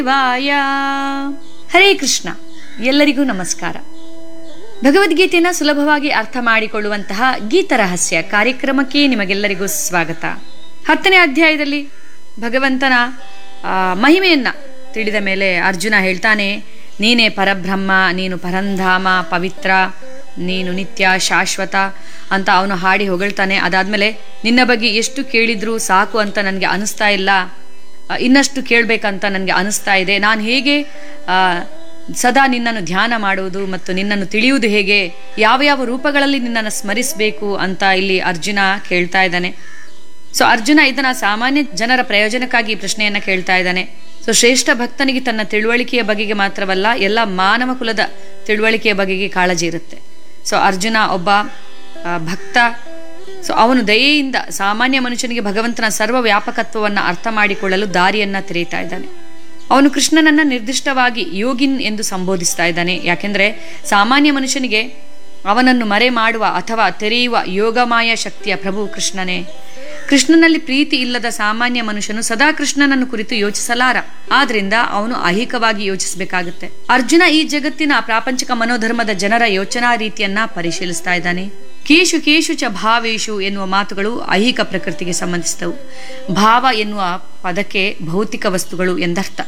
ವಾಯ ಹರೇ ಕೃಷ್ಣ ಎಲ್ಲರಿಗೂ ನಮಸ್ಕಾರ ಭಗವದ್ಗೀತೆಯನ್ನು ಸುಲಭವಾಗಿ ಅರ್ಥ ಮಾಡಿಕೊಳ್ಳುವಂತಹ ಗೀತರಹಸ್ಯ ಕಾರ್ಯಕ್ರಮಕ್ಕೆ ನಿಮಗೆಲ್ಲರಿಗೂ ಸ್ವಾಗತ ಹತ್ತನೇ ಅಧ್ಯಾಯದಲ್ಲಿ ಭಗವಂತನ ಆ, ಮಹಿಮೆಯನ್ನ ತಿಳಿದ ಮೇಲೆ ಅರ್ಜುನ ಹೇಳ್ತಾನೆ ನೀನೇ ಪರಬ್ರಹ್ಮ ನೀನು ಪರಂಧಾಮ ಪವಿತ್ರ ನೀನು ನಿತ್ಯ ಶಾಶ್ವತ ಅಂತ ಅವನು ಹಾಡಿ ಹೊಗಳ್ತಾನೆ ಅದಾದ್ಮೇಲೆ ನಿನ್ನ ಬಗ್ಗೆ ಎಷ್ಟು ಕೇಳಿದ್ರೂ ಸಾಕು ಅಂತ ನನಗೆ ಅನಿಸ್ತಾ ಇಲ್ಲ ಆ, ಇನ್ನಷ್ಟು ಕೇಳಬೇಕಂತ ನನಗೆ ಅನಿಸ್ತಾ ಇದೆ ನಾನು ಹೇಗೆ ಆ, ಸದಾ ನಿನ್ನನ್ನು ಧ್ಯಾನ ಮಾಡುವುದು ಮತ್ತು ನಿನ್ನನ್ನು ತಿಳಿಯುವುದು ಹೇಗೆ ಯಾವ ಯಾವ ರೂಪಗಳಲ್ಲಿ ನಿನ್ನನ್ನು ಸ್ಮರಿಸಬೇಕು ಅಂತ ಇಲ್ಲಿ ಅರ್ಜುನ ಕೇಳ್ತಾ ಇದ್ದಾನೆ ಸೊ ಅರ್ಜುನ ಇದನ್ನ ಸಾಮಾನ್ಯ ಜನರ ಪ್ರಯೋಜನಕ್ಕಾಗಿ ಈ ಪ್ರಶ್ನೆಯನ್ನ ಕೇಳ್ತಾ ಇದ್ದಾನೆ ಸೊ ಶ್ರೇಷ್ಠ ಭಕ್ತನಿಗೆ ತನ್ನ ತಿಳುವಳಿಕೆಯ ಬಗೆಗೆ ಮಾತ್ರವಲ್ಲ ಎಲ್ಲ ಮಾನವ ಕುಲದ ತಿಳುವಳಿಕೆಯ ಬಗೆಗೆ ಕಾಳಜಿ ಇರುತ್ತೆ ಸೊ ಅರ್ಜುನ ಒಬ್ಬ ಆ, ಭಕ್ತ ಸೊ ಅವನು ದಯೆಯಿಂದ ಸಾಮಾನ್ಯ ಮನುಷ್ಯನಿಗೆ ಭಗವಂತನ ಸರ್ವ ವ್ಯಾಪಕತ್ವವನ್ನು ಅರ್ಥ ಮಾಡಿಕೊಳ್ಳಲು ದಾರಿಯನ್ನ ತೆರೀತಾ ಇದ್ದಾನೆ ಅವನು ಕೃಷ್ಣನನ್ನ ನಿರ್ದಿಷ್ಟವಾಗಿ ಯೋಗಿನ್ ಎಂದು ಸಂಬೋಧಿಸ್ತಾ ಇದ್ದಾನೆ ಯಾಕೆಂದ್ರೆ ಸಾಮಾನ್ಯ ಮನುಷ್ಯನಿಗೆ ಅವನನ್ನು ಮರೆ ಮಾಡುವ ಅಥವಾ ತೆರೆಯುವ ಯೋಗಮಾಯ ಶಕ್ತಿಯ ಪ್ರಭು ಕೃಷ್ಣನೇ ಕೃಷ್ಣನಲ್ಲಿ ಪ್ರೀತಿ ಇಲ್ಲದ ಸಾಮಾನ್ಯ ಮನುಷ್ಯನು ಸದಾ ಕೃಷ್ಣನನ್ನು ಕುರಿತು ಯೋಚಿಸಲಾರ ಆದ್ರಿಂದ ಅವನು ಐಹಿಕವಾಗಿ ಯೋಚಿಸಬೇಕಾಗುತ್ತೆ ಅರ್ಜುನ ಈ ಜಗತ್ತಿನ ಪ್ರಾಪಂಚಿಕ ಮನೋಧರ್ಮದ ಜನರ ಯೋಚನಾ ರೀತಿಯನ್ನ ಪರಿಶೀಲಿಸ್ತಾ ಇದ್ದಾನೆ ಕೇಶು ಕೇಶು ಚ ಭಾವೇಶು ಎನ್ನುವ ಮಾತುಗಳು ಐಹಿಕ ಪ್ರಕೃತಿಗೆ ಸಂಬಂಧಿಸಿದವು ಭಾವ ಎನ್ನುವ ಪದಕ್ಕೆ ಭೌತಿಕ ವಸ್ತುಗಳು ಎಂದರ್ಥ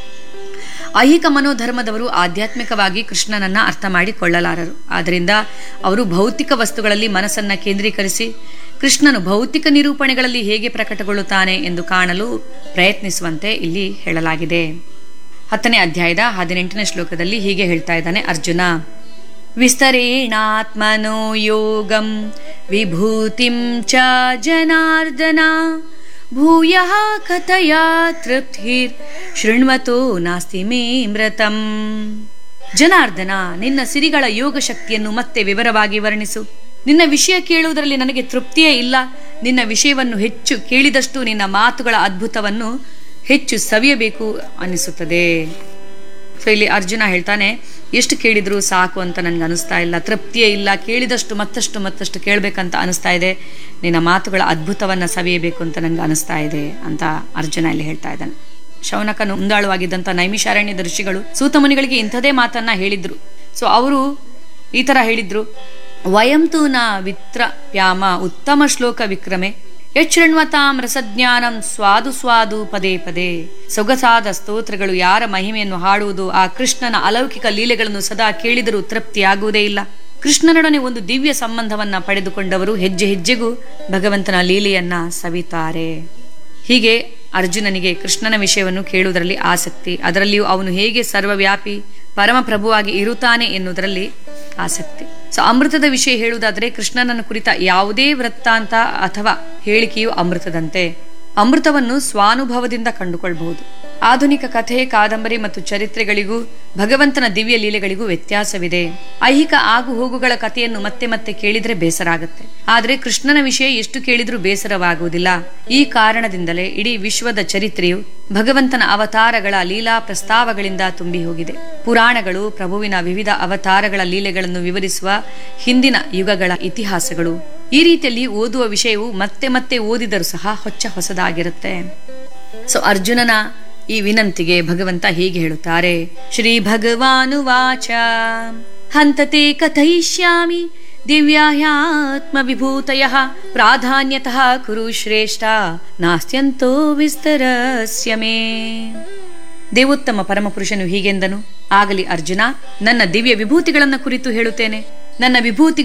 ಐಹಿಕ ಮನೋಧರ್ಮದವರು ಆಧ್ಯಾತ್ಮಿಕವಾಗಿ ಕೃಷ್ಣನನ್ನ ಅರ್ಥ ಮಾಡಿಕೊಳ್ಳಲಾರರು ಆದ್ದರಿಂದ ಅವರು ಭೌತಿಕ ವಸ್ತುಗಳಲ್ಲಿ ಮನಸ್ಸನ್ನ ಕೇಂದ್ರೀಕರಿಸಿ ಕೃಷ್ಣನು ಭೌತಿಕ ನಿರೂಪಣೆಗಳಲ್ಲಿ ಹೇಗೆ ಪ್ರಕಟಗೊಳ್ಳುತ್ತಾನೆ ಎಂದು ಕಾಣಲು ಪ್ರಯತ್ನಿಸುವಂತೆ ಇಲ್ಲಿ ಹೇಳಲಾಗಿದೆ ಹತ್ತನೇ ಅಧ್ಯಾಯದ ಹದಿನೆಂಟನೇ ಶ್ಲೋಕದಲ್ಲಿ ಹೀಗೆ ಹೇಳ್ತಾ ಇದ್ದಾನೆ ಅರ್ಜುನ ವಿಸ್ತರೇಣಾತ್ಮನೋ ಯೋಗಂ ವಿಭೂತಿಂ ಚ ಜನಾರ್ದನ ಭೂಯ ಕಥಯ ತೃಪ್ತಿರ್ ಶೃಣ್ವತೋ ನಾಸ್ತಿ ಮೇ ಮೃತಂ ಜನಾರ್ದನ ನಿನ್ನ ಸಿರಿಗಳ ಯೋಗ ಶಕ್ತಿಯನ್ನು ಮತ್ತೆ ವಿವರವಾಗಿ ವರ್ಣಿಸು ನಿನ್ನ ವಿಷಯ ಕೇಳುವುದರಲ್ಲಿ ನನಗೆ ತೃಪ್ತಿಯೇ ಇಲ್ಲ ನಿನ್ನ ವಿಷಯವನ್ನು ಹೆಚ್ಚು ಕೇಳಿದಷ್ಟು ನಿನ್ನ ಮಾತುಗಳ ಅದ್ಭುತವನ್ನು ಹೆಚ್ಚು ಸವಿಯಬೇಕು ಅನಿಸುತ್ತದೆ ಸೊ ಇಲ್ಲಿ ಅರ್ಜುನ ಹೇಳ್ತಾನೆ ಎಷ್ಟು ಕೇಳಿದ್ರು ಸಾಕು ಅಂತ ನನಗೆ ಅನಿಸ್ತಾ ಇಲ್ಲ ತೃಪ್ತಿಯೇ ಇಲ್ಲ ಕೇಳಿದಷ್ಟು ಮತ್ತಷ್ಟು ಮತ್ತಷ್ಟು ಕೇಳಬೇಕಂತ ಅನಿಸ್ತಾ ಇದೆ ನಿನ್ನ ಮಾತುಗಳ ಅದ್ಭುತವನ್ನ ಸವಿಯಬೇಕು ಅಂತ ನನಗೆ ಅನಿಸ್ತಾ ಇದೆ ಅಂತ ಅರ್ಜುನ ಇಲ್ಲಿ ಹೇಳ್ತಾ ಇದ್ದಾನೆ ಶೌನಕನು ಮುಂದಾಳುವಾಗಿದ್ದಂಥ ನೈಮಿಷಾರಣ್ಯದ ಋಷಿಗಳು ಸೂತಮುನಿಗಳಿಗೆ ಇಂಥದೇ ಮಾತನ್ನ ಹೇಳಿದ್ರು ಸೊ ಅವರು ಈ ತರ ಹೇಳಿದ್ರು ವಯಂತು ನ ವಿತ್ರ ಪ್ಯಾಮ ಉತ್ತಮ ಶ್ಲೋಕ ವಿಕ್ರಮೆ ಯಚ್ಛೃಣ್ವತಾಂ ರಸಜ್ಞಾನಂ ಸ್ವಾದು ಸ್ವಾದು ಪದೇ ಪದೇ ಸೊಗಸಾದ ಸ್ತೋತ್ರಗಳು ಯಾರ ಮಹಿಮೆಯನ್ನು ಹಾಡುವುದು ಆ ಕೃಷ್ಣನ ಅಲೌಕಿಕ ಲೀಲೆಗಳನ್ನು ಸದಾ ಕೇಳಿದರೂ ತೃಪ್ತಿಯಾಗುವುದೇ ಇಲ್ಲ ಕೃಷ್ಣನೊಡನೆ ಒಂದು ದಿವ್ಯ ಸಂಬಂಧವನ್ನ ಪಡೆದುಕೊಂಡವರು ಹೆಜ್ಜೆ ಹೆಜ್ಜೆಗೂ ಭಗವಂತನ ಲೀಲೆಯನ್ನ ಸವಿತಾರೆ ಹೀಗೆ ಅರ್ಜುನನಿಗೆ ಕೃಷ್ಣನ ವಿಷಯವನ್ನು ಕೇಳುವುದರಲ್ಲಿ ಆಸಕ್ತಿ ಅದರಲ್ಲಿಯೂ ಅವನು ಹೇಗೆ ಸರ್ವವ್ಯಾಪಿ ಪರಮಪ್ರಭುವಾಗಿ ಇರುತ್ತಾನೆ ಎನ್ನುವುದರಲ್ಲಿ ಆಸಕ್ತಿ ಸೊ ಅಮೃತದ ವಿಷಯ ಹೇಳುವುದಾದರೆ ಕೃಷ್ಣನನ್ನು ಕುರಿತ ಯಾವುದೇ ವೃತ್ತಾಂತ ಅಥವಾ ಹೇಳಿಕೆಯು ಅಮೃತದಂತೆ ಅಮೃತವನ್ನು ಸ್ವಾನುಭವದಿಂದ ಕಂಡುಕೊಳ್ಳಬಹುದು ಆಧುನಿಕ ಕಥೆ ಕಾದಂಬರಿ ಮತ್ತು ಚರಿತ್ರೆಗಳಿಗೂ ಭಗವಂತನ ದಿವ್ಯ ಲೀಲೆಗಳಿಗೂ ವ್ಯತ್ಯಾಸವಿದೆ ಐಹಿಕ ಆಗು ಹೋಗುಗಳ ಕಥೆಯನ್ನು ಮತ್ತೆ ಮತ್ತೆ ಕೇಳಿದ್ರೆ ಬೇಸರ ಆಗುತ್ತೆ ಆದರೆ ಕೃಷ್ಣನ ವಿಷಯ ಎಷ್ಟು ಕೇಳಿದ್ರೂ ಬೇಸರವಾಗುವುದಿಲ್ಲ ಈ ಕಾರಣದಿಂದಲೇ ಇಡೀ ವಿಶ್ವದ ಚರಿತ್ರೆಯು ಭಗವಂತನ ಅವತಾರಗಳ ಲೀಲಾ ಪ್ರಸ್ತಾವಗಳಿಂದ ತುಂಬಿ ಹೋಗಿದೆ ಪುರಾಣಗಳು ಪ್ರಭುವಿನ ವಿವಿಧ ಅವತಾರಗಳ ಲೀಲೆಗಳನ್ನು ವಿವರಿಸುವ ಹಿಂದಿನ ಯುಗಗಳ ಇತಿಹಾಸಗಳು ಈ ರೀತಿಯಲ್ಲಿ ಓದುವ ವಿಷಯವು ಮತ್ತೆ ಮತ್ತೆ ಓದಿದರೂ ಸಹ ಹೊಚ್ಚ ಹೊಸದಾಗಿರುತ್ತೆ ಸೊ ಅರ್ಜುನನ ಈ ವಿನಂತಿಗೆ ಭಗವಂತ ಹೀಗೆ ಹೇಳುತ್ತಾರೆ ಶ್ರೀ ಭಗವಾನುವಾಚ ಹಂತತೆ ಕಥಯಿಷ್ಯಾಮಿ ದಿವ್ಯಾಹ್ಯಾತ್ಮ ವಿಭೂತಯ ಪ್ರಾಧಾನ್ಯತಃ ಕುರು ಶ್ರೇಷ್ಠ ನಾಸ್ತ್ಯಂತೋ ವಿಸ್ತರಸ್ಯ ಮೇ ದೇವೋತ್ತಮ ಪರಮಪುರುಷನು ಹೀಗೆಂದನು ಆಗಲಿ ಅರ್ಜುನ ನನ್ನ ದಿವ್ಯ ವಿಭೂತಿಗಳನ್ನ ಕುರಿತು ಹೇಳುತ್ತೇನೆ ನನ್ನ ವಿಭೂತಿ